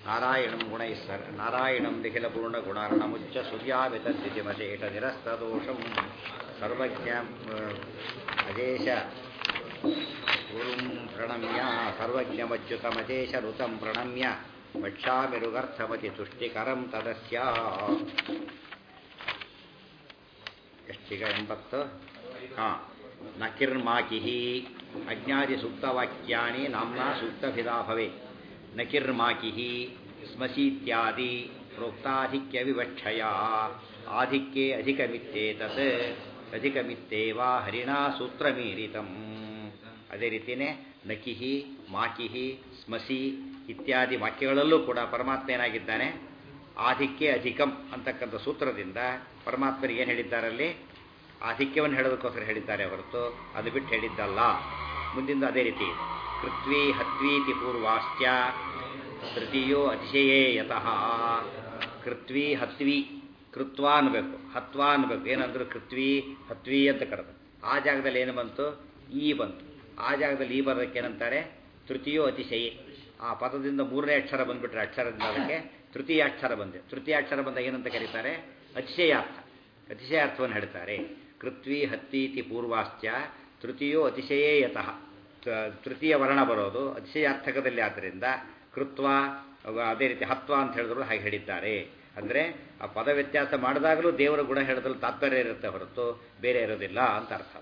ನಾರಾಯಣಂ ಗುಣೈಸ್ಸರ್ ನಾರಾಯಣಂ ನಿಖಿಲಪೂರ್ಣಗುಣಾರ್ಣಮುಚ್ಚ ಸೂರ್ಯಾವಿತದ್ವಿತಿಮಶೇಷ ನಿರಸ್ತದೋಷಂ ಸರ್ವಜ್ಞ ಅಜೇಶ ಗುರುಂ ಪ್ರಣಮ್ಯ ಸರ್ವಜ್ಞಮಚ್ಯುತಮಜೇಶ ಋತಂ ಪ್ರಣಮ್ಯ ವಕ್ಷಾಮಿರುಗರ್ಥಮತಿ ತುಷ್ಟಿಕರಂ ತದಸ್ಯ ಎಷ್ಟೀಗ ಎಂಬತ್ತು ಹಾಂ ನಕಿರ್ಮಾಕಿಹಿ ಅಜ್ಞಾದಿ ಸೂಕ್ತವಾಕ್ಯಾನಿ ನಾಮ್ನಾ ಸೂಕ್ತಭಿದಾ ಭವೆ ನಕಿರ್ಮಾಕಿಹಿ ಸ್ಮಸೀತ್ಯಾದಿ ಪ್ರೋಕ್ತಾಧಿಕ್ಯ ವಿವಕ್ಷಯ ಆಧಿಕ್ಯೆ ಅಧಿಕಮಿತ್ತೇತತ್ ಅಧಿಕಮಿತ್ತೇವ ಹರಿಣಾ ಸೂತ್ರಮೀರಿತಂ ಅದೇ ರೀತಿಯೇ ನಕಿಹಿ ಮಾಕಿಹಿ ಸ್ಮಸಿ ಇತ್ಯಾದಿ ವಾಕ್ಯಗಳಲ್ಲೂ ಕೂಡ ಪರಮಾತ್ಮ ಏನಾಗಿದ್ದಾನೆ ಆಧಿಕ್ಯ ಅಧಿಕಂ ಅಂತಕ್ಕಂಥ ಸೂತ್ರದಿಂದ ಪರಮಾತ್ಮರಿಗೆ ಏನು ಹೇಳಿದ್ದಾರಲ್ಲಿ ಆಧಿಕ್ಯವನ್ನು ಹೇಳೋದಕ್ಕೋಸ್ಕರ ಹೇಳಿದ್ದಾರೆ ಹೊರತು ಅದು ಬಿಟ್ಟು ಹೇಳಿದ್ದಲ್ಲ ಮುಂದಿಂದ ಅದೇ ರೀತಿ ಇದೆ ಕೃತ್ವಿ ಹತ್ವೀತಿ ಪೂರ್ವಾಶ್ಚ ತೃತೀಯೋ ಅತಿಶಯೇ ಯತಃ ಕೃತ್ವಿ ಹತ್ವಿ ಕೃತ್ವ ಅನ್ಬೇಕು ಹತ್ವ ಅನ್ಬೇಕು ಏನಂದ್ರೆ ಕೃತ್ವಿ ಹತ್ವಿ ಅಂತ ಕರೆದು ಆ ಜಾಗದಲ್ಲಿ ಏನು ಬಂತು ಈ ಬಂತು ಆ ಜಾಗದಲ್ಲಿ ಈ ಬರೋದಕ್ಕೆ ಏನಂತಾರೆ ತೃತೀಯೋ ಅತಿಶಯೇ ಆ ಪದದಿಂದ ಮೂರನೇ ಅಕ್ಷರ ಬಂದ್ಬಿಟ್ರೆ ಅಕ್ಷರದಿಂದ ಅದಕ್ಕೆ ತೃತೀಯ ಅಕ್ಷರ ಬಂದೆ ತೃತೀಯ ಅಕ್ಷರ ಬಂದಾಗ ಏನಂತ ಕರೀತಾರೆ ಅತಿಶಯಾರ್ಥ ಅತಿಶಯಾರ್ಥವನ್ನು ಹೇಳ್ತಾರೆ ಕೃತ್ವಿ ಹತ್ತೀತಿ ಪೂರ್ವಾಶ್ಚ ತೃತೀಯೋ ಅತಿಶಯೇ ಯತಃ ತೃತೀಯ ವರ್ಣ ಬರೋದು ಅತಿಶಯಾರ್ಥಕದಲ್ಲಿ ಆದ್ದರಿಂದ ಕೃತ್ವ ಅದೇ ರೀತಿ ಹತ್ವ ಅಂತ ಹೇಳಿದ್ರು ಹಾಗೆ ಹೇಳಿದ್ದಾರೆ ಅಂದರೆ ಆ ಪದ ವ್ಯತ್ಯಾಸ ಮಾಡಿದಾಗಲೂ ದೇವರ ಗುಣ ಹೇಳೋದ್ರಲ್ಲಿ ತಾತ್ಪರ್ಯ ಇರುತ್ತೆ ಹೊರತು ಬೇರೆ ಇರೋದಿಲ್ಲ ಅಂತ ಅರ್ಥ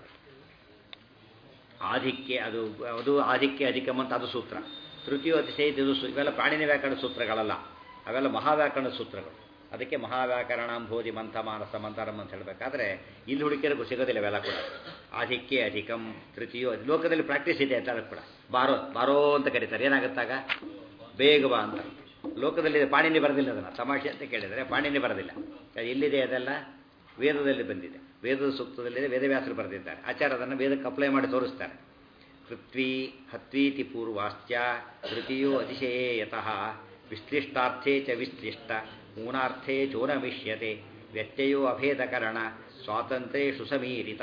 ಆಧಿಕ್ಯ ಅದು ಅದು ಆಧಿಕ್ಯ ಅಧಿಕಮ್ ಅಂತ ಅದು ಸೂತ್ರ ತೃತೀಯ ಅತಿಶಯ ಇದು ಇವೆಲ್ಲ ಪ್ರಾಣಿನ ವ್ಯಾಕರಣ ಸೂತ್ರಗಳಲ್ಲ ಅವೆಲ್ಲ ಮಹಾವ್ಯಾಕರಣ ಸೂತ್ರಗಳು ಅದಕ್ಕೆ ಮಹಾವ್ಯಾಕರಣಾಂಬೋಧಿ ಮಂಥ ಮಾನಸ ಮಂತರಂ ಅಂತ ಹೇಳಬೇಕಾದ್ರೆ ಇಲ್ಲಿ ಹುಡುಕಿರೋಕ್ಕೂ ಸಿಗೋದಿಲ್ಲ ಇವೆಲ್ಲ ಕೂಡ ಆಧಿಕ್ಯ ಅಧಿಕಂ ತೃತೀಯೋ ಲೋಕದಲ್ಲಿ ಪ್ರಾಕ್ಟೀಸ್ ಇದೆ ಅಂತ ಕೂಡ ಬಾರೋ ಬಾರೋ ಅಂತ ಕರೀತಾರೆ ಏನಾಗುತ್ತಾಗ ಬೇಗ ಬಾ ಅಂತ ಲೋಕದಲ್ಲಿ ಪಾಣಿನಿ ಬರೋದಿಲ್ಲ ಅದನ್ನು ತಮಾಷೆ ಅಂತ ಕೇಳಿದರೆ ಪಾಣಿನಿ ಬರೋದಿಲ್ಲ ಎಲ್ಲಿದೆ ಅದೆಲ್ಲ ವೇದದಲ್ಲಿ ಬಂದಿದೆ ವೇದದ ಸೂಕ್ತದಲ್ಲಿದೆ ವೇದವ್ಯಾಸರು ಬರೆದಿದ್ದಾರೆ ಆಚಾರ ಅದನ್ನು ವೇದಕ್ಕೆ ಅಪ್ಲೈ ಮಾಡಿ ತೋರಿಸ್ತಾರೆ ಪೃಥ್ವಿ ಹತ್ವೀತಿ ಪೂರ್ವಾಶ್ಚ ತೃತೀಯೋ ಅತಿಶಯೇ ಯತಃ ವಿಶ್ಲಿಷ್ಟಾರ್ಥೇ ಚ ವಿಶ್ಲಿಷ್ಟ ಮೂನಾರ್ಥೇ ಚೋನಮಿಷ್ಯತೆ ವ್ಯತ್ಯಯೋ ಅಭೇದಕರಣ ಸ್ವಾತಂತ್ರ್ಯ ಸುಸಮೀರಿತ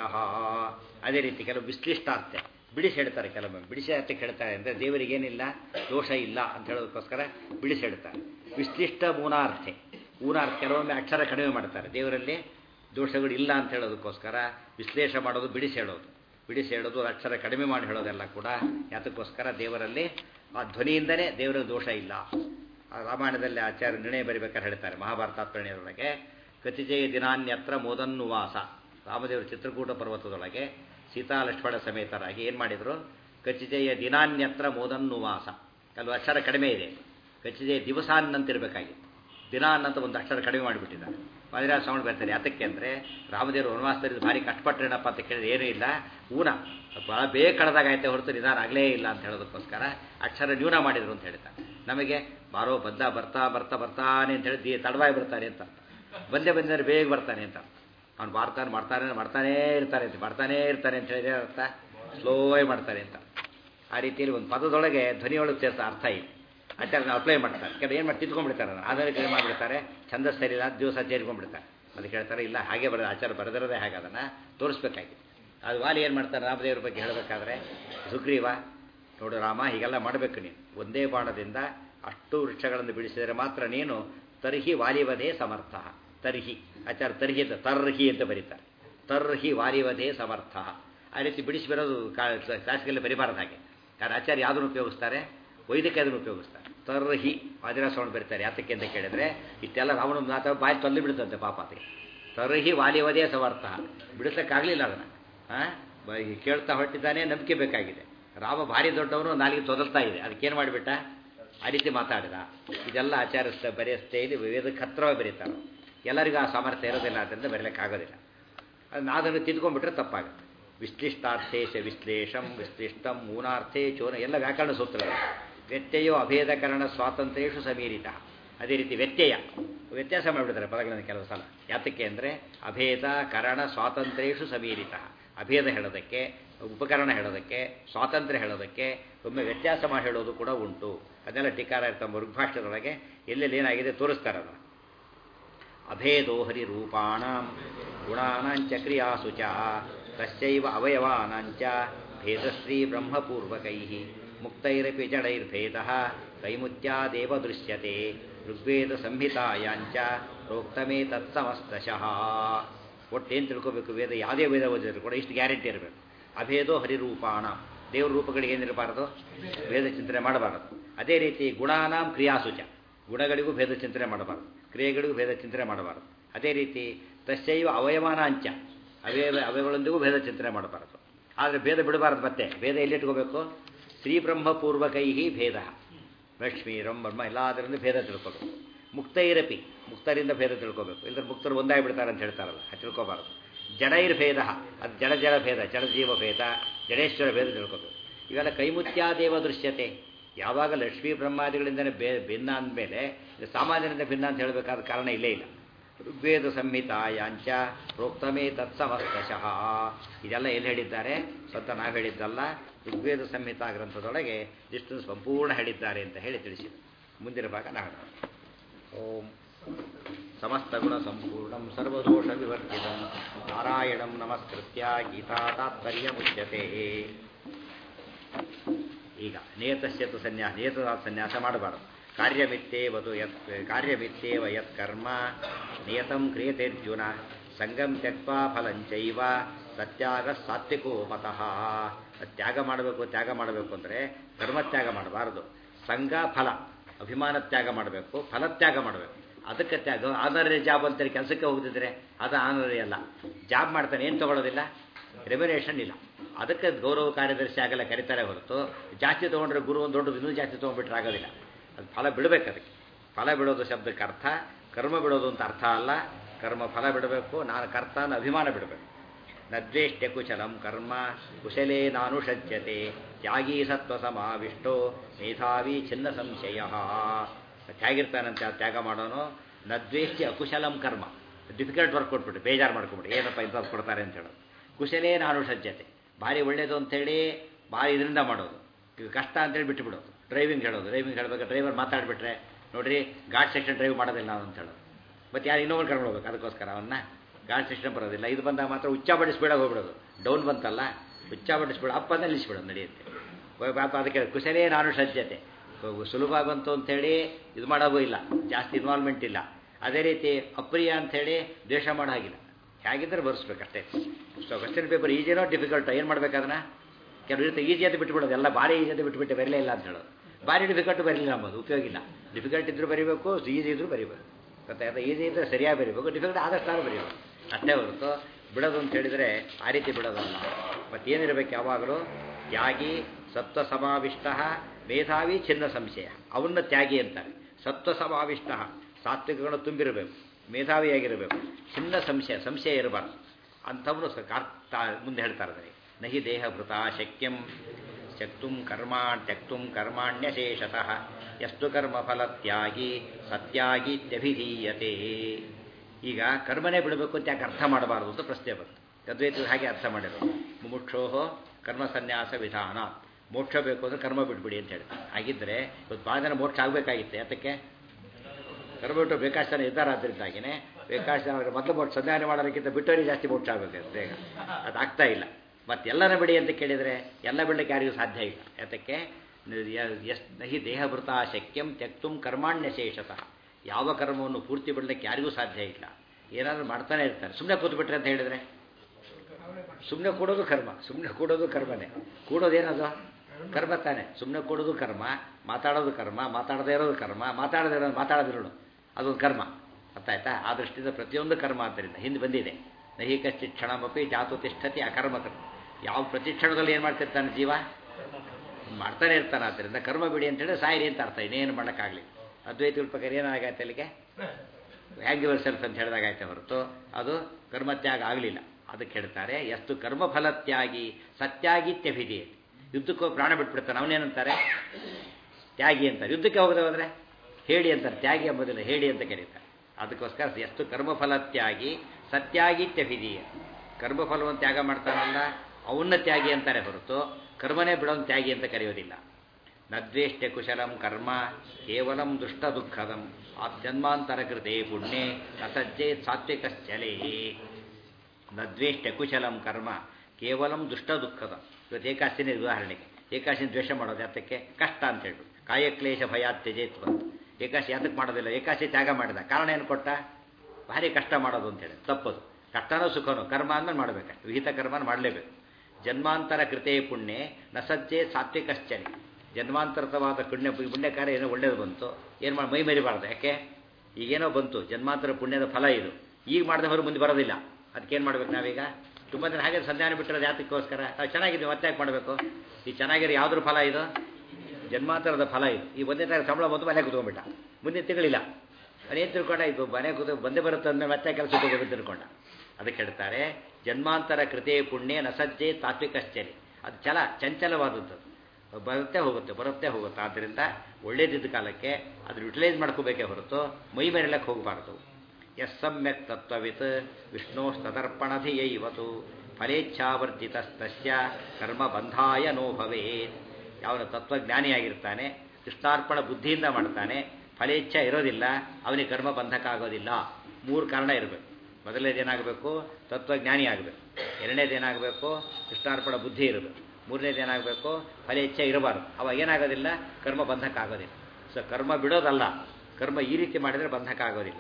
ಅದೇ ರೀತಿ ಕೆಲವು ವಿಶ್ಲಿಷ್ಟಾರ್ಥ ಬಿಡಿಸಿ ಹೇಳ್ತಾರೆ ಕೆಲವೊಮ್ಮೆ ಬಿಡಿಸಿ ಅರ್ಥಕ್ಕೆ ಹೇಳ್ತಾರೆ ಅಂದರೆ ದೇವರಿಗೇನಿಲ್ಲ ದೋಷ ಇಲ್ಲ ಅಂತ ಹೇಳೋದಕ್ಕೋಸ್ಕರ ಬಿಡಿಸಿ ಹೇಳ್ತಾರೆ ವಿಶ್ಲಿಷ್ಟ ಮೂನಾರ್ಥೆ ಮೂನಾರ್ಥ ಕೆಲವೊಮ್ಮೆ ಅಕ್ಷರ ಕಡಿಮೆ ಮಾಡ್ತಾರೆ ದೇವರಲ್ಲಿ ದೋಷಗಳು ಇಲ್ಲ ಅಂತ ಹೇಳೋದಕ್ಕೋಸ್ಕರ ವಿಶ್ಲೇಷ ಮಾಡೋದು ಬಿಡಿಸಿ ಹೇಳೋದು ಬಿಡಿಸಿ ಹೇಳೋದು ಅಕ್ಷರ ಕಡಿಮೆ ಮಾಡಿ ಹೇಳೋದೆಲ್ಲ ಕೂಡ ಯಾತಕ್ಕೋಸ್ಕರ ದೇವರಲ್ಲಿ ಆ ಧ್ವನಿಯಿಂದಲೇ ದೇವರ ದೋಷ ಇಲ್ಲ ರಾಮಾಯಣದಲ್ಲಿ ಆಚಾರ್ಯ ನಿರ್ಣಯ ಬರಿಬೇಕಾದ್ರೆ ಹೇಳ್ತಾರೆ ಮಹಾಭಾರತಾತ್ಮರಣೆಯೊಳಗೆ ಕತಿಜಯ ದಿನಾನ್ಯತ್ರ ಮೋದನ್ನುವಾಸ ರಾಮದೇವರ ಚಿತ್ರಕೂಟ ಪರ್ವತದೊಳಗೆ ಸೀತಾ ಲಕ್ಷ್ಮಣ ಸಮೇತರಾಗಿ ಏನು ಮಾಡಿದರು ಕಚಿಜಯ ದಿನಾನ್ಯತ್ರ ಮೋದನ್ನುವಾಸ ಕೆಲವು ಅಕ್ಷರ ಕಡಿಮೆ ಇದೆ ಕಚಿಜಯ ದಿವಸ ಅನ್ನಂತಿರಬೇಕಾಗಿತ್ತು ದಿನ ಅನ್ನಂತ ಒಂದು ಅಕ್ಷರ ಕಡಿಮೆ ಮಾಡಿಬಿಟ್ಟಿದ್ದಾರೆ ವಾದಿರಾಜ ಸ್ವಾಮಿ ಬರ್ತಾರೆ ಯಾತಕ್ಕೆ ಅಂದರೆ ರಾಮದೇವರು ವನವಾಸದಲ್ಲಿ ಭಾರಿ ಕಷ್ಟಪಟ್ಟರೇನಪ್ಪ ಅಂತ ಕೇಳಿದ್ರೆ ಏನೂ ಇಲ್ಲ ಊನ ಭಾಳ ಬೇಗ ಕಳೆದಾಗೈತೆ ಹೊರತು ನಿಧಾನ ಆಗಲೇ ಇಲ್ಲ ಅಂತ ಹೇಳೋದಕ್ಕೋಸ್ಕರ ಅಕ್ಷರ ನ್ಯೂನ ಮಾಡಿದ್ರು ಅಂತ ಹೇಳ್ತಾರೆ ನಮಗೆ ಬಾರೋ ಬದ್ದ ಬರ್ತಾ ಬರ್ತಾ ಬರ್ತಾನೆ ಅಂತ ಹೇಳಿ ತಡವಾಗಿ ಬರ್ತಾನೆ ಅಂತ ಬಂದೇ ಬಂದರೆ ಬೇಗ ಬರ್ತಾನೆ ಅಂತ ಅವ್ನು ಬಾರ್ತಾನೆ ಮಾಡ್ತಾನೆ ಮಾಡ್ತಾನೇ ಇರ್ತಾನೆ ಅಂತ ಮಾಡ್ತಾನೇ ಇರ್ತಾನೆ ಅಂತ ಹೇಳಿದ್ರೆ ಅರ್ಥ ಸ್ಲೋವಾಗಿ ಮಾಡ್ತಾರೆ ಅಂತ ಆ ರೀತಿಯಲ್ಲಿ ಒಂದು ಪದದೊಳಗೆ ಧ್ವನಿಯೊಳಗೆ ಸೇರ್ಸ ಅರ್ಥ ಇದೆ ಆಚಾರ್ಯ ಅಪ್ಲೈ ಮಾಡ್ತಾರೆ ಕೆಲವು ಏನು ಮಾಡಿ ತಿದ್ಕೊಂಡ್ಬಿಡ್ತಾರೆ ಆಧಾರಿತ ಏನು ಮಾಡಿಬಿಡ್ತಾರೆ ಛಂದ ಸರಿಲ್ಲ ದಿವಸ ಸೇರ್ಕೊಂಡ್ಬಿಡ್ತಾರೆ ಅದಕ್ಕೆ ಹೇಳ್ತಾರೆ ಇಲ್ಲ ಹಾಗೆ ಬರೋದು ಆಚಾರ ಬರೆದಿರೋದೇ ಹಾಗೆ ಅದನ್ನು ತೋರಿಸ್ಬೇಕಾಗಿದೆ ಅದು ವಾಲಿ ಏನು ಮಾಡ್ತಾರೆ ರಾಮದೇವ್ರ ಬಗ್ಗೆ ಹೇಳಬೇಕಾದ್ರೆ ಸುಗ್ರೀವ ನೋಡು ರಾಮ ಹೀಗೆಲ್ಲ ಮಾಡಬೇಕು ನೀನು ಒಂದೇ ಬಾಣದಿಂದ ಅಷ್ಟು ವೃಕ್ಷಗಳನ್ನು ಬಿಡಿಸಿದರೆ ಮಾತ್ರ ನೀನು ತರ್ಹಿ ವಾಲಿವಧೇ ಸಮರ್ಥ ತರ್ಹಿ ಆಚಾರ ತರ್ಹಿ ಅಂತ ತರ್ಹಿ ಅಂತ ಬರೀತಾರೆ ತರ್ಹಿ ವಾಲಿವಧೇ ಸಮರ್ಥ ಆ ರೀತಿ ಬಿಡಿಸಿ ಬರೋದು ಕ್ಲಾಸಿಕಲ್ಲಿ ಬರಿಬಾರ್ದು ಹಾಗೆ ಯಾರು ಆಚಾರ್ಯ ಯಾವುದನ್ನು ಉಪಯೋಗಿಸ್ತಾರೆ ವೈದಿಕ ಅದನ್ನು ಉಪಯೋಗಿಸ್ತಾರೆ ತರ್ಹಿ ವಾದಿರಾಸವನ್ನು ಬರೀತಾರೆ ಯಾತಕ್ಕೆ ಅಂತ ಕೇಳಿದ್ರೆ ಇಷ್ಟೆಲ್ಲ ರಾವಣ ಮಾತಾ ಬಾಯಿ ತೊಲ್ಲಿ ಬಿಡುತ್ತಂತೆ ಪಾಪ ಅದಕ್ಕೆ ತರ್ಹಿ ವಾಲಿವಧೇ ಸಮರ್ಥ ಬಿಡಿಸೋಕ್ಕಾಗಲಿಲ್ಲ ಅದನ್ನು ಹಾಂ ಕೇಳ್ತಾ ಹೊರಟಿದ್ದಾನೆ ನಂಬಿಕೆ ಬೇಕಾಗಿದೆ ರಾಮ ಭಾರಿ ದೊಡ್ಡವನು ನಾಲಿಗೆ ತೊದಲ್ತಾ ಇದೆ ಅದಕ್ಕೇನು ಮಾಡಿಬಿಟ್ಟ ಆ ರೀತಿ ಮಾತಾಡಿದ ಇದೆಲ್ಲ ಆಚಾರ ಬರೆಯೋ ಸ್ಟೈಲಿ ವೇದಕ್ಕೆ ಹತ್ರವಾಗಿ ಬರೀತಾರೆ ಎಲ್ಲರಿಗೂ ಆ ಸಾಮರ್ಥ್ಯ ಇರೋದಿಲ್ಲ ಆದ್ದರಿಂದ ಬರೀಲಿಕ್ಕಾಗೋದಿಲ್ಲ ಅದನ್ನ ಅದನ್ನು ತಿದ್ಕೊಂಡ್ಬಿಟ್ರೆ ತಪ್ಪಾಗುತ್ತೆ ವಿಶ್ಲಿಷ್ಟಾರ್ಥೇಶ ವಿಶ್ಲೇಷಂ ವಿಶ್ಲಿಷ್ಟಂ ಮೂನಾರ್ಥೇ ಚೋನ ಎಲ್ಲ ವ್ಯಾಕರಣ ಸೂತ್ರಗಳು ವ್ಯತ್ಯಯೋ ಅಭೇದಕರಣ ಸ್ವಾತಂತ್ರ್ಯೇಶು ಸಮೀರಿತ ಅದೇ ರೀತಿ ವ್ಯತ್ಯಯ ವ್ಯತ್ಯಾಸ ಮಾಡಿಬಿಡ್ತಾರೆ ಪದಗಳನ್ನು ಕೆಲವು ಸಲ ಯಾತಕ್ಕೆ ಅಂದರೆ ಅಭೇದ ಕರಣ ಸ್ವಾತಂತ್ರ್ಯೇಶು ಸಮೀರಿತ ಅಭೇದ ಹೇಳೋದಕ್ಕೆ ಉಪಕರಣ ಹೇಳೋದಕ್ಕೆ ಸ್ವಾತಂತ್ರ್ಯ ಹೇಳೋದಕ್ಕೆ ಒಮ್ಮೆ ವ್ಯತ್ಯಾಸ ಮಾಡಿ ಹೇಳೋದು ಕೂಡ ಉಂಟು ಅದೆಲ್ಲ ಟೀಕಾರ ತಮ್ಮ ಋಗ್ಭಾಷ್ಯದೊಳಗೆ ಎಲ್ಲೆಲ್ಲಿ ಏನಾಗಿದೆ ತೋರಿಸ್ತಾರೆ ಅದನ್ನು ಅಭೇದೋ ಹರಿ ರೂಪಾಣ ಗುಣಾನಾಂಚ ಕ್ರಿಯಾಸು ಚ ತಸ್ಯೈವ ಅವಯವಾನಾಂಚ ಭೇದಶ್ರೀ ಬ್ರಹ್ಮಪೂರ್ವಕೈ ಮುಕ್ತೈರಪಿ ಜಡೈರ್ಭೇದ ಕೈಮುತ್ಯಾದೇವ ದೃಶ್ಯತೆ ಋಗ್ವೇದ ಸಂಹಿತಾಯಾಂಚ ಪ್ರೋಕ್ತಮೇ ತತ್ಸಮಸ್ತಶಃ ಒಟ್ಟೇನು ತಿಳ್ಕೋಬೇಕು ವೇದ ಯಾವುದೇ ವೇದ ಓದಿದ್ರು ಕೂಡ ಇಷ್ಟು ಗ್ಯಾರಂಟಿ ಇರಬೇಕು ಅಭೇದೋ ಹರಿರೂಪಾಣ ದೇವ್ರ ರೂಪಗಳಿಗೆ ಏನಿರಬಾರದು ಭೇದ ಚಿಂತನೆ ಮಾಡಬಾರದು ಅದೇ ರೀತಿ ಗುಣಾನಾಂ ಕ್ರಿಯಾಸುಚ ಗುಣಗಳಿಗೂ ಭೇದ ಚಿಂತನೆ ಮಾಡಬಾರದು ಕ್ರಿಯೆಗಳಿಗೂ ಭೇದ ಚಿಂತನೆ ಮಾಡಬಾರದು ಅದೇ ರೀತಿ ತಸ್ಯೈವ ಅವಯವಾನ ಅಂಚ ಅವಯವ ಅವಯವಗಳೊಂದಿಗೂ ಭೇದ ಚಿಂತನೆ ಮಾಡಬಾರದು ಆದರೆ ಭೇದ ಬಿಡಬಾರದು ಮತ್ತೆ ಭೇದ ಎಲ್ಲಿಟ್ಕೋಬೇಕು ಶ್ರೀ ಬ್ರಹ್ಮ ಪೂರ್ವಕೈ ಭೇದ ಲಕ್ಷ್ಮೀ ರಂ ಬ್ರಹ್ಮ ಎಲ್ಲದರಿಂದ ಭೇದ ತಿಳ್ಕೋಬೇಕು ಮುಕ್ತೈರಪಿ ಮುಕ್ತರಿಂದ ಭೇದ ತಿಳ್ಕೋಬೇಕು ಇಲ್ಲದ್ರೆ ಮುಕ್ತರು ಒಂದಾಗಿ ಬಿಡ್ತಾರೆ ಅಂತ ಹೇಳ್ತಾರಲ್ಲ ಅದು ತಿಳ್ಕೋಬಾರದು ಜಡೈರ್ ಭೇದ ಅದು ಜಡ ಜಡ ಭೇದ ಜಡ ಜೀವ ಭೇದ ಜಡೇಶ್ವರ ಭೇದ ತಿಳ್ಕೋಬೇಕು ಇವೆಲ್ಲ ಕೈಮುತ್ಯಾದೇವ ದೃಶ್ಯತೆ ಯಾವಾಗ ಲಕ್ಷ್ಮೀ ಬ್ರಹ್ಮಾದಿಗಳಿಂದಲೇ ಬೇ ಭಿನ್ನ ಅಂದಮೇಲೆ ಇದು ಸಾಮಾನ್ಯರಿಂದ ಭಿನ್ನ ಅಂತ ಹೇಳಬೇಕಾದ ಕಾರಣ ಇಲ್ಲೇ ಇಲ್ಲ ಋಗ್ವೇದ ಸಂಹಿತಾಯಾಂಚ ಪ್ರೋಕ್ತಮೇ ತತ್ಸಮಸ್ತಶಃ ಇದೆಲ್ಲ ಎಲ್ಲಿ ಹೇಳಿದ್ದಾರೆ ಸ್ವತಃ ನಾವು ಹೇಳಿದ್ದಲ್ಲ ಋಗ್ವೇದ ಸಂಹಿತಾ ಗ್ರಂಥದೊಳಗೆ ಇಷ್ಟು ಸಂಪೂರ್ಣ ಹೇಳಿದ್ದಾರೆ ಅಂತ ಹೇಳಿ ತಿಳಿಸಿದೆ ಮುಂದಿನ ಭಾಗ ನಾಡ ಓಂ ಸಮಸ್ತ ಗುಣ ಸಂಪೂರ್ಣಂ ಸರ್ವದೋಷ ವಿವರ್ಜಿತಂ ನಾರಾಯಣಂ ನಮಸ್ಕೃತ್ಯ ಗೀತಾ ತಾತ್ಪರ್ಯ ಮುಚ್ಯತೆ ಈಗ ನಿಯತಸ್ಯತು ಸನ್ಯಾಸ ನಿಯತವಾದ ಸನ್ಯಾಸ ಮಾಡಬಾರದು ಕಾರ್ಯಮಿತ್ತೇವದು ಯತ್ ಕಾರ್ಯಮಿತ್ತೇವ ಯತ್ ಕರ್ಮ ನಿಯತಂ ಕ್ರಿಯತೆರ್ಜುನ ಸಂಗಂ ತ್ಯಕ್ವಾ ಫಲಂಚೈವ ಸತ್ಯಾಗ ಸಾತ್ವಿಕೋ ಮತಃ ತ್ಯಾಗ ಮಾಡಬೇಕು ತ್ಯಾಗ ಮಾಡಬೇಕು ಅಂದರೆ ಕರ್ಮತ್ಯಾಗ ಮಾಡಬಾರದು ಸಂಘ ಫಲ ಅಭಿಮಾನ ತ್ಯಾಗ ಮಾಡಬೇಕು ಫಲತ್ಯಾಗ ಮಾಡಬೇಕು ಅದಕ್ಕೆ ತ್ಯಾಗ ಆನರ್ಯ ಜಾಬ್ ಅಂತೇಳಿ ಕೆಲಸಕ್ಕೆ ಹೋಗ್ತಿದ್ರೆ ಅದು ಆನರ್ಯ ಅಲ್ಲ ಜಾಬ್ ಮಾಡ್ತಾನೆ ಏನು ತೊಗೊಳೋದಿಲ್ಲ ರೆಮ್ಯುನೇಷನ್ ಇಲ್ಲ ಅದಕ್ಕೆ ಗೌರವ ಕಾರ್ಯದರ್ಶಿ ಆಗಲ್ಲ ಕರೀತಾರೆ ಹೊರತು ಜಾಸ್ತಿ ತೊಗೊಂಡ್ರೆ ಗುರು ಒಂದು ದೊಡ್ಡದು ಇನ್ನೂ ಜಾಸ್ತಿ ತೊಗೊಂಡ್ಬಿಟ್ರೆ ಆಗೋದಿಲ್ಲ ಅದು ಫಲ ಬಿಡಬೇಕು ಅದಕ್ಕೆ ಫಲ ಬಿಡೋದು ಶಬ್ದಕ್ಕೆ ಅರ್ಥ ಕರ್ಮ ಬಿಡೋದು ಅಂತ ಅರ್ಥ ಅಲ್ಲ ಕರ್ಮ ಫಲ ಬಿಡಬೇಕು ನಾನು ಕರ್ತಾನ ಅಭಿಮಾನ ಬಿಡಬೇಕು ನದ್ವೇಷ್ಟೆ ಕುಶಲಂ ಕರ್ಮ ಕುಶಲೇ ನಾನು ಷಜ್ಯತೆ ತ್ಯಾಗೀ ಸತ್ವ ಸಮಾವಿಷ್ಟೋ ಮೇಧಾವಿ ಚಿನ್ನ ಸಂಶಯ ತ್ಯಾಗಿರ್ತಾನಂತೆ ಆ ತ್ಯಾಗ ಮಾಡೋನು ನದ್ವೇಷ್ಟಿ ಅಕುಶಲಂ ಕರ್ಮ ಡಿಫಿಕಲ್ಟ್ ವರ್ಕ್ ಕೊಟ್ಬಿಟ್ಟು ಬೇಜಾರು ಮಾಡ್ಕೊಂಬಿಟ್ಟು ಏನಪ್ಪ ಇಂಥದ್ದು ಕೊಡ್ತಾರೆ ಅಂತ ಹೇಳೋದು ಕುಶಲೇ ನಾನು ಸಜ್ಜತೆ ಭಾರಿ ಒಳ್ಳೇದು ಅಂಥೇಳಿ ಭಾರಿ ಇದರಿಂದ ಮಾಡೋದು ಈಗ ಕಷ್ಟ ಅಂತೇಳಿ ಬಿಟ್ಟುಬಿಡೋದು ಡ್ರೈವಿಂಗ್ ಹೇಳೋದು ಡ್ರೈವಿಂಗ್ ಹೇಳ್ಬೇಕು ಡ್ರೈವರ್ ಮಾತಾಡಿಬಿಟ್ರೆ ನೋಡ್ರಿ ಗಾಡ್ ಸೆಕ್ಷನ್ ಡ್ರೈವ್ ಮಾಡೋದಿಲ್ಲ ನಾನು ಅಂತ ಹೇಳೋದು ಮತ್ತು ಯಾರು ಇನ್ನೊಬ್ರು ಕರ್ಕೊಂಡು ಹೋಗ್ಬೇಕು ಅದಕ್ಕೋಸ್ಕರ ಅವನ್ನ ಗಾಡ್ ಸೆಕ್ಷನ್ ಬರೋದಿಲ್ಲ ಇದು ಬಂದಾಗ ಮಾತ್ರ ಉಚ್ಚಾಬಡಿ ಸ್ಪೀಡಾಗಿ ಹೋಗ್ಬಿಡೋದು ಡೌನ್ ಬಂತಲ್ಲ ಉಚ್ಚಾಬಡಿ ಸ್ಪೀಡ್ ಅಪ್ ಅಂದ್ರೆ ನಿಲ್ಲಿಸ್ಬಿಡೋದು ನಡೆಯುತ್ತೆ ಪಾಪ ಅದಕ್ಕೆ ಕುಶಲೇ ನಾನು ಸಜ್ಜತೆ ಸುಲಭ ಬಂತು ಅಂಥೇಳಿ ಇದು ಮಾಡೋದು ಇಲ್ಲ ಜಾಸ್ತಿ ಇನ್ವಾಲ್ವ್ಮೆಂಟ್ ಇಲ್ಲ ಅದೇ ರೀತಿ ಅಪ್ರಿಯ ಅಂಥೇಳಿ ದ್ವೇಷ ಮಾಡೋ ಹಾಗಿಲ್ಲ ಹೇಗಿದ್ದರೆ ಬರ್ಸ್ಬೇಕಷ್ಟೇ ಸೊ ಕ್ವಶನ್ ಪೇಪರ್ ಈಜಿನೋ ಡಿಫಿಕಲ್ಟೋ ಏನು ಮಾಡ್ಬೇಕು ಅದನ್ನು ಕೆಲವು ರೀತಿ ಈಜಿ ಅಂತ ಬಿಟ್ಬಿಡೋದು ಎಲ್ಲ ಭಾರಿ ಈಜಿ ಅಂತ ಬಿಟ್ಬಿಟ್ಟು ಬರಲೇ ಇಲ್ಲ ಅಂತ ಹೇಳೋದು ಭಾರಿ ಡಿಫಿಕಲ್ಟ್ ಬರಲಿಲ್ಲ ಅಂಬೋದು ಉಪಯೋಗ ಇಲ್ಲ ಡಿಫಿಕಲ್ಟ್ ಇದ್ರೂ ಬರೀಬೇಕು ಈಜಿ ಇದ್ರೂ ಬರೀಬೇಕು ಗೊತ್ತಾಯ್ತಾ ಈಜಿ ಇದ್ದರೆ ಸರಿಯಾಗಿ ಬರೀಬೇಕು ಡಿಫಿಕಲ್ಟ್ ಆದಷ್ಟು ನಾನು ಬರೀಬೇಕು ಅಷ್ಟೇ ಹೊರತು ಬಿಡೋದು ಅಂತ ಹೇಳಿದರೆ ಆ ರೀತಿ ಬಿಡೋದಲ್ಲ ಮತ್ತೇನಿರಬೇಕು ಯಾವಾಗಲೂ ತ್ಯಾಗಿ ಸತ್ವ ಸಮಾವಿಷ್ಟ ಮೇಧಾವಿ ಚಿನ್ನ ಸಂಶಯ ಅವನ್ನ ತ್ಯಾಗಿ ಅಂತಾರೆ ಸತ್ವ ಸಮಾವಿಷ್ಟ ಸಾತ್ವಿಕಗಳು ತುಂಬಿರಬೇಕು ಮೇಧಾವಿಯಾಗಿರಬೇಕು ಚಿನ್ನ ಸಂಶಯ ಸಂಶಯ ಇರಬಾರ್ದು ಅಂಥವನು ಕಾರ್ತ ಮುಂದೆ ಹೇಳ್ತಾರೆ ನಹಿ ದೇಹಭೃತ ಶಕ್ಯಂ ಶಕ್ತು ಕರ್ಮಾ ತ್ಯಕ್ತು ಕರ್ಮಾಣ್ಯಶೇಷತಃ ಎಷ್ಟು ಕರ್ಮಫಲ ತ್ಯಾಗಿ ಸತ್ಯಾಗಿತ್ಯಭಿಧೀಯತೆ ಈಗ ಕರ್ಮನೇ ಬಿಡಬೇಕು ಅಂತ ಯಾಕೆ ಅರ್ಥ ಮಾಡಬಾರದು ಅಂತ ಪ್ರಶ್ನೆ ಬಂತು ಅದ್ವೈತರು ಹಾಗೆ ಅರ್ಥ ಮಾಡಿರೋದು ಮುಮುಕ್ಷೋಹೋ ಕರ್ಮ ಸನ್ಯಾಸ ವಿಧಾನ ಮೋಕ್ಷ ಬೇಕು ಅಂದರೆ ಕರ್ಮ ಬಿಟ್ಬಿಡಿ ಅಂತ ಹೇಳ್ತಾರೆ ಹಾಗಿದ್ದರೆ ಇವತ್ತು ಭಾಳ ಜನ ಮೋಕ್ಷ ಆಗಬೇಕಾಗಿತ್ತೆ ಯಾತಕ್ಕೆ ಕರ್ಮ ಬಿಟ್ಟು ಬೇಕಾಷ್ಟು ಜನ ಇದ್ದಾರೆ ಆದ್ದರಿಂದಾಗಿನೇ ಬೇಕಾಷ್ಟು ಜನ ಮೊದಲು ಮೋಕ್ಷ ಸಂಧಾನ ಮಾಡೋದಕ್ಕಿಂತ ಬಿಟ್ಟವರಿಗೆ ಜಾಸ್ತಿ ಮೋಕ್ಷ ಆಗಬೇಕು ಬೇಗ ಅದು ಆಗ್ತಾ ಇಲ್ಲ ಮತ್ತು ಎಲ್ಲನ ಬಿಡಿ ಅಂತ ಕೇಳಿದರೆ ಎಲ್ಲ ಬಿಡಲಿಕ್ಕೆ ಯಾರಿಗೂ ಸಾಧ್ಯ ಇಲ್ಲ ಯಾತಕ್ಕೆ ಎಸ್ ನಹಿ ದೇಹಭೃತ ಶಕ್ಯಂ ತ್ಯಕ್ತು ಕರ್ಮಾಣ್ಯಶೇಷತಃ ಯಾವ ಕರ್ಮವನ್ನು ಪೂರ್ತಿ ಬಿಡಲಿಕ್ಕೆ ಯಾರಿಗೂ ಸಾಧ್ಯ ಇಲ್ಲ ಏನಾದರೂ ಮಾಡ್ತಾನೆ ಇರ್ತಾರೆ ಸುಮ್ಮನೆ ಕೂತ್ಬಿಟ್ರೆ ಅಂತ ಹೇಳಿದರೆ ಸುಮ್ಮನೆ ಕೂಡೋದು ಕರ್ಮ ಸುಮ್ಮನೆ ಕೂಡೋದು ಕರ್ಮನೇ ಕೂಡೋದೇನದು ಕರ್ಮ ತಾನೆ ಸುಮ್ಮನೆ ಕೂಡೋದು ಕರ್ಮ ಮಾತಾಡೋದು ಕರ್ಮ ಮಾತಾಡದೇ ಇರೋದು ಕರ್ಮ ಮಾತಾಡದೇ ಇರೋದು ಮಾತಾಡದಿರೋದು ಅದೊಂದು ಕರ್ಮ ಅರ್ಥ ಆಯ್ತಾ ಆ ದೃಷ್ಟಿಯಿಂದ ಪ್ರತಿಯೊಂದು ಕರ್ಮ ಆದ್ದರಿಂದ ಹಿಂದೆ ಬಂದಿದೆ ನಹಿ ಕಶ್ಚಿತ್ ಕ್ಷಣಮಪಿ ಜಾತು ತಿಷ್ಠತಿ ಅಕರ್ಮ ಕರ್ಮ ಯಾವ ಪ್ರತಿ ಕ್ಷಣದಲ್ಲಿ ಏನು ಮಾಡ್ತಿರ್ತಾನೆ ಜೀವ ಮಾಡ್ತಾನೆ ಇರ್ತಾನೆ ಆದ್ದರಿಂದ ಕರ್ಮ ಬಿಡಿ ಅಂತೇಳಿ ಸಾಯಿರಿ ಅಂತ ಅರ್ಥ ಇನ್ನೇನು ಮಾಡೋಕ್ಕಾಗಲಿ ಅದ್ವೈತ ಪ್ರಕಾರ ಏನಾಗೈತೆ ಅಲ್ಲಿಗೆ ಹ್ಯಾಂಗ್ ಸೆಲ್ಫ್ ಅಂತ ಹೇಳಿದಾಗೈತೆ ಹೊರತು ಅದು ಕರ್ಮತ್ಯಾಗ ಆಗಲಿಲ್ಲ ಅದಕ್ಕೆ ಹೇಳ್ತಾರೆ ಎಷ್ಟು ಕರ್ಮಫಲ ತ್ಯಾಗಿ ಸತ್ಯಾಗಿತ್ಯಭಿಧಿ ಯುದ್ಧಕ್ಕೂ ಪ್ರಾಣ ಬಿಟ್ಬಿಡ್ತಾನೆ ಅವನೇನಂತಾರೆ ತ್ಯಾಗಿ ಅಂತಾರೆ ಯುದ್ಧಕ್ಕೆ ಹೋಗದೆ ಹೋದರೆ ಹೇಳಿ ಅಂತಾರೆ ತ್ಯಾಗಿ ಎಂಬುದಿಲ್ಲ ಹೇಳಿ ಅಂತ ಕರೀತಾರೆ ಅದಕ್ಕೋಸ್ಕರ ಎಷ್ಟು ಕರ್ಮಫಲ ತ್ಯಾಗಿ ಸತ್ಯಾಗಿತ್ಯಭಿಧೀಯ ಕರ್ಮಫಲವನ್ನು ತ್ಯಾಗ ಮಾಡ್ತಾನಲ್ಲ ಅವನ್ನ ತ್ಯಾಗಿ ಅಂತಾರೆ ಹೊರತು ಕರ್ಮನೇ ಬಿಡೋನ್ ತ್ಯಾಗಿ ಅಂತ ಕರೆಯೋದಿಲ್ಲ ನದ್ವೇಷ್ಟೆ ಕುಶಲಂ ಕರ್ಮ ಕೇವಲಂ ದುಷ್ಟ ದುಃಖದಂ ಆ ಜನ್ಮಾಂತರ ಕೃತೆ ಪುಣ್ಯೆ ನಸಜ್ಜೆ ಸಾತ್ವಿಕಶ್ಚಲೇ ನದ್ವೇಷ್ಟೆ ಕುಶಲಂ ಕರ್ಮ ಕೇವಲಂ ದುಷ್ಟ ದುಃಖದ ಇವತ್ತು ಏಕಾಸ್ತಿನ ಉದಾಹರಣೆಗೆ ಏಕಾಶಿ ದ್ವೇಷ ಮಾಡೋದು ಯಾತಕ್ಕೆ ಕಷ್ಟ ಅಂತ ಹೇಳ್ಬಿಟ್ಟು ಕಾಯಕ್ಲೇಶ ಭಯ ತ್ಯಜೇತ್ ಬಂತು ಏಕಾಶಿ ಯಾತಕ್ಕೆ ಮಾಡೋದಿಲ್ಲ ಏಕಾಶಿ ತ್ಯಾಗ ಮಾಡಿದ ಕಾರಣ ಏನು ಕೊಟ್ಟ ಭಾರಿ ಕಷ್ಟ ಮಾಡೋದು ಅಂತೇಳಿ ತಪ್ಪದು ಕಷ್ಟನೋ ಸುಖನೋ ಕರ್ಮ ಅಂದ್ಮೇಲೆ ಮಾಡಬೇಕಷ್ಟು ವಿಹಿತ ಕರ್ಮನ ಮಾಡಲೇಬೇಕು ಜನ್ಮಾಂತರ ಕೃತೇ ಪುಣ್ಯ ನ ಸಜ್ಜೆ ಸಾತ್ವಿಕಶ್ಚರಿ ಜನ್ಮಾಂತರತವಾದ ಪುಣ್ಯ ಪುಣ್ಯ ಕಾರ್ಯ ಏನೋ ಒಳ್ಳೇದು ಬಂತು ಏನು ಮಾಡಿ ಮೈ ಮರಿಬಾರ್ದು ಯಾಕೆ ಈಗೇನೋ ಬಂತು ಜನ್ಮಾಂತರ ಪುಣ್ಯದ ಫಲ ಇದು ಈಗ ಮಾಡಿದ ಹೊರ ಮುಂದೆ ಬರೋದಿಲ್ಲ ಅದಕ್ಕೇನು ಮಾಡ್ಬೇಕು ನಾವೀಗ ತುಂಬ ದಿನ ಹಾಗೆ ಸಂಧಾನ ಬಿಟ್ಟಿರೋದು ಯಾತಕ್ಕೋಸ್ಕರ ನಾವು ಚೆನ್ನಾಗಿದ್ದೀವಿ ಮತ್ತೆ ಯಾಕೆ ಮಾಡಬೇಕು ಈ ಚೆನ್ನಾಗಿರೋ ಯಾವ್ದ್ರ ಫಲ ಇದು ಜನ್ಮಾಂತರದ ಫಲ ಇದು ಈ ಒಂದೇ ತರ ಸಂಬಳ ಬಂದು ಮನೆ ಕೂತ್ಕೊಂಡ್ಬಿಟ್ಟ ಮುಂದೆ ತಿಂಗಳಿಲ್ಲ ಅದೇನು ತಿಳ್ಕೊಂಡ ಇದು ಮನೆ ಕೂತು ಬಂದೇ ಬರುತ್ತೆ ಅಂದ್ಮೇಲೆ ಮತ್ತೆ ಕೆಲಸಕ್ಕೆ ಹೋಗೋದು ತಿಳ್ಕೊಂಡ ಅದಕ್ಕೆ ಹೇಳ್ತಾರೆ ಜನ್ಮಾಂತರ ಕೃತೆ ಪುಣ್ಯ ನಸಜ್ಜೆ ತಾತ್ವಿಕಶ್ಚರಿ ಅದು ಚಲ ಚಂಚಲವಾದದ್ದು ಬರುತ್ತೆ ಹೋಗುತ್ತೆ ಬರುತ್ತೆ ಹೋಗುತ್ತೆ ಆದ್ದರಿಂದ ಒಳ್ಳೇದಿದ್ದ ಕಾಲಕ್ಕೆ ಅದು ಯುಟಿಲೈಸ್ ಮಾಡ್ಕೋಬೇಕೇ ಹೊರತು ಮೈ ಮೇರೆಲಕ್ಕೆ ಹೋಗಬಾರ್ದು ಎಸ್ ಸಮ್ಯಕ್ ತತ್ವವಿತ್ ವಿಷ್ಣೋಸ್ತದರ್ಪಣಧಿಯೈವತು ಫಲೇಚ್ಛಾವರ್ಜಿತಸ್ತಸ್ಯ ಕರ್ಮ ಬಂಧಾಯ ನೋ ಭವೇತ್ ಯಾವನ ತತ್ವಜ್ಞಾನಿಯಾಗಿರ್ತಾನೆ ಕೃಷ್ಣಾರ್ಪಣ ಬುದ್ಧಿಯಿಂದ ಮಾಡ್ತಾನೆ ಫಲೇಚ್ಛ ಇರೋದಿಲ್ಲ ಅವನಿಗೆ ಕರ್ಮ ಬಂಧಕ ಆಗೋದಿಲ್ಲ ಮೂರು ಕಾರಣ ಇರಬೇಕು ಮೊದಲನೇದೇನಾಗಬೇಕು ತತ್ವಜ್ಞಾನಿ ಆಗಬೇಕು ಎರಡನೇದೇನಾಗಬೇಕು ಕೃಷ್ಣಾರ್ಪಣ ಬುದ್ಧಿ ಇರಬೇಕು ಮೂರನೇದೇನಾಗಬೇಕು ಫಲೇಚ್ಛೆ ಇರಬಾರ್ದು ಅವಾಗ ಏನಾಗೋದಿಲ್ಲ ಕರ್ಮ ಬಂಧಕ ಆಗೋದಿಲ್ಲ ಸೊ ಕರ್ಮ ಬಿಡೋದಲ್ಲ ಕರ್ಮ ಈ ರೀತಿ ಮಾಡಿದರೆ ಬಂಧಕ ಆಗೋದಿಲ್ಲ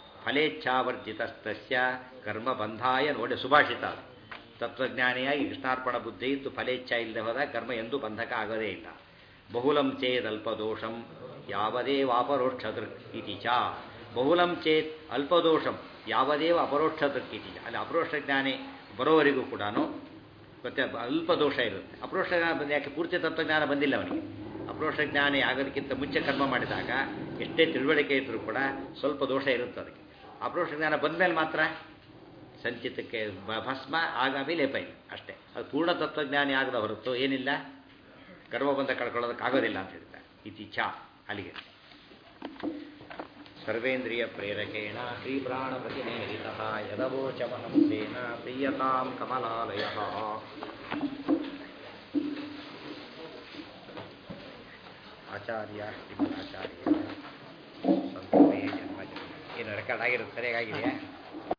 ಫಲೇಚ್ಛಾವರ್ಜಿತಸ್ತಸ್ಯ ಕರ್ಮ ಬಂಧಾಯ ನೋಡಿ ಸುಭಾಷಿತ ಅದು ತತ್ವಜ್ಞಾನಿಯಾಗಿ ಕೃಷ್ಣಾರ್ಪಣ ಬುದ್ಧಿ ಇತ್ತು ಫಲೇಚ್ಛ ಇಲ್ಲದೆ ಹೋದಾಗ ಕರ್ಮ ಎಂದೂ ಬಂಧಕ ಆಗೋದೇ ಇಲ್ಲ ಬಹುಲಂ ಚೇದಲ್ಪ ದೋಷಂ ಯಾವದೇವ ಅಪರೋಕ್ಷ ದೃಕ್ ಇತಿ ಚ ಬಹುಲಂ ಚೇತ್ ಅಲ್ಪದೋಷಂ ಯಾವದೇವ ಅಪರೋಕ್ಷ ದೃಕ್ ಇತಿ ಚ ಅಲ್ಲಿ ಅಪರೋಕ್ಷ ಜ್ಞಾನಿ ಬರೋವರೆಗೂ ಕೂಡ ಮತ್ತೆ ಅಲ್ಪ ದೋಷ ಇರುತ್ತೆ ಅಪರೋಕ್ಷ ಜ್ಞಾನ ಬಂದ ಯಾಕೆ ಪೂರ್ತಿ ತತ್ವಜ್ಞಾನ ಬಂದಿಲ್ಲ ಅವನಿಗೆ ಅಪರೋಕ್ಷ ಜ್ಞಾನಿ ಆಗೋದಕ್ಕಿಂತ ಮುಂಚೆ ಕರ್ಮ ಮಾಡಿದಾಗ ಎಷ್ಟೇ ತಿಳುವಳಿಕೆ ಇದ್ದರೂ ಕೂಡ ಸ್ವಲ್ಪ ದೋಷ ಇರುತ್ತೆ ಅದಕ್ಕೆ ಅಪರೋಕ್ಷ ಜ್ಞಾನ ಬಂದಮೇಲೆ ಮಾತ್ರ ಸಂಚಿತಕ್ಕೆ ಬ- ಭಸ್ಮ ಆಗಾಮಿ ಲೇಪ ಇಲ್ಲ ಅಷ್ಟೇ ಅದು ಪೂರ್ಣ ತತ್ವಜ್ಞಾನಿ ಆಗದ ಹೊರತು ಏನಿಲ್ಲ ಕರ್ಮಬಂಧ ಕಳ್ಕೊಳ್ಳೋದಕ್ಕಾಗೋದಿಲ್ಲ ಅಂತ ಹೇಳ್ತಾರೆ ಇತಿ ಚ ಅಲ್ಲಿಗೆ ಸರ್ವೇಂದ್ರಿಯ ಪ್ರೇರಕೇಣ ಶ್ರೀಪ್ರಾಣಪತಿನೇರಿತ ಯದವೋಚಮಹಂ ತೇನ ಪ್ರೀಯತಾಂ ಕಮಲಾಲಯ ಆಚಾರ್ಯ ಶ್ರೀಮದಾಚಾರ್ಯ ಸಂತೋಷೇ ಜನ್ಮ ಜನ್ಮ ಏನು ರೆಕಾರ್ಡ್ ಆಗಿರುತ್ತೆ ಸರಿಯಾಗಿದೆಯಾ